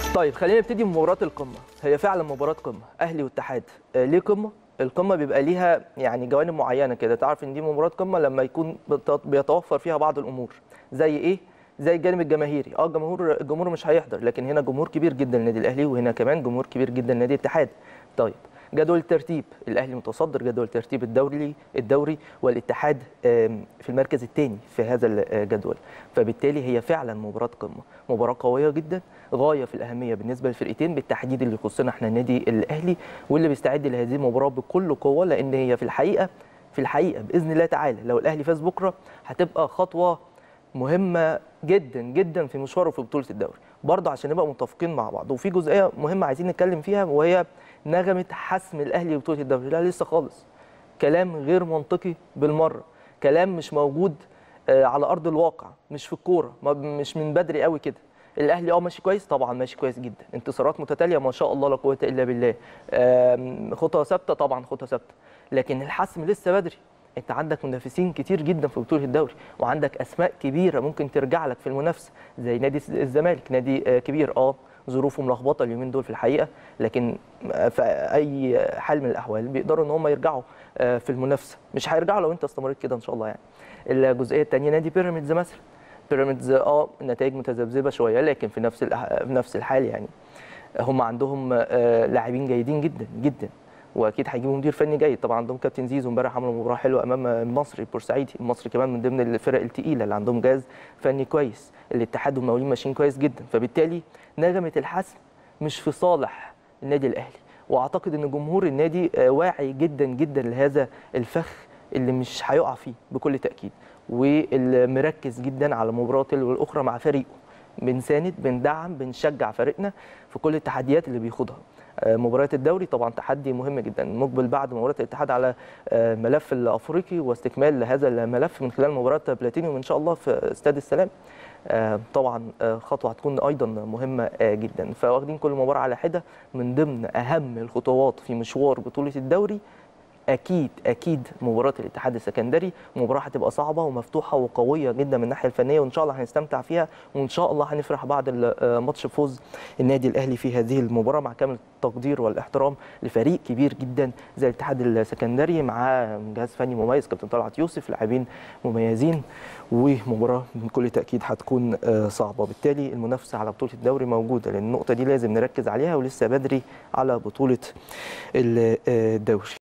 طيب خلينا نبتدي بمباراه القمه هي فعلا مباراه قمه اهلي واتحاد آه، ليه قمه القمه بيبقى ليها يعني جوانب معينه كده تعرف ان دي مباراه قمه لما يكون بت- بيتوفر فيها بعض الامور زي ايه زي الجانب الجماهيري اه الجمهور الجمهور مش هيحضر لكن هنا جمهور كبير جدا للنادي الاهلي وهنا كمان جمهور كبير جدا لنادي الاتحاد طيب جدول الترتيب الاهلي متصدر جدول الترتيب الدوري الدوري والاتحاد آم، في المركز الثاني في هذا الجدول فبالتالي هي فعلا مباراه قمه مباراه قويه جدا غايه في الاهميه بالنسبه للفرقتين بالتحديد اللي يخصنا احنا النادي الاهلي واللي بيستعد لهذه المباراه بكل قوه لان هي في الحقيقه في الحقيقه باذن الله تعالى لو الاهلي فاز بكره هتبقى خطوه مهمه جدا جدا في مشواره في بطوله الدوري برضه عشان نبقى متفقين مع بعض وفي جزئيه مهمه عايزين نتكلم فيها وهي نغمه حسم الاهلي لبطوله الدوري لا لسه خالص كلام غير منطقي بالمره كلام مش موجود آه، على ارض الواقع مش في الكوره ما- مش من بدري قوي كده الاهلي اه ماشي كويس طبعا ماشي كويس جدا انتصارات متتاليه ما شاء الله لا قوه الا بالله آم، خطى ثابته طبعا خطى ثابته لكن الحسم لسه بدري انت عندك منافسين كتير جدا في بطوله الدوري وعندك اسماء كبيره ممكن ترجع لك في المنافسه زي نادي الزمالك نادي آه، كبير اه ظروفه ملخبطه اليومين دول في الحقيقه لكن آه، في اي حال من الاحوال بيقدروا ان هم يرجعوا آه، في المنافسه مش هيرجعوا لو انت استمريت كده ان شاء الله يعني الجزئيه الثانيه نادي بيراميدز مثلا بيراميدز اه النتائج متذبذبه شويه لكن في نفس الأح- في نفس الحال يعني هم عندهم آه، لاعبين جيدين جدا جدا واكيد هيجيبوا مدير فني جيد طبعا عندهم كابتن زيزو امبارح عملوا مباراه حلوه امام المصري البورسعيدي المصري كمان من ضمن الفرق الثقيله اللي عندهم جهاز فني كويس الاتحاد والمقاولين ماشيين كويس جدا فبالتالي نغمه الحسم مش في صالح النادي الاهلي واعتقد ان جمهور النادي آه، واعي جدا جدا لهذا الفخ اللي مش هيقع فيه بكل تاكيد والمركز جدا على المباراه تلو الاخرى مع فريقه بنساند بندعم بنشجع فريقنا في كل التحديات اللي بيخوضها آه، مباريات الدوري طبعا تحدي مهم جدا مقبل بعد مباراه الاتحاد على آه، ملف الافريقي واستكمال هذا الملف من خلال مباراه بلاتينيوم ان شاء الله في استاد السلام آه، طبعا آه، خطوه هتكون ايضا مهمه آه، جدا فواخدين كل مباراه على حده من ضمن اهم الخطوات في مشوار بطوله الدوري اكيد اكيد مباراه الاتحاد السكندري مباراه هتبقى صعبه ومفتوحه وقويه جدا من الناحيه الفنيه وان شاء الله هنستمتع فيها وان شاء الله هنفرح بعد ال- ماتش فوز النادي الاهلي في هذه المباراه مع كامل التقدير والاحترام لفريق كبير جدا زي الاتحاد السكندري مع جهاز فني مميز كابتن طلعت يوسف لاعبين مميزين ومباراه من كل تاكيد هتكون آه، صعبه بالتالي المنافسه على بطوله الدوري موجوده لان النقطه دي لازم نركز عليها ولسه بدري على بطوله ال- آه، الدوري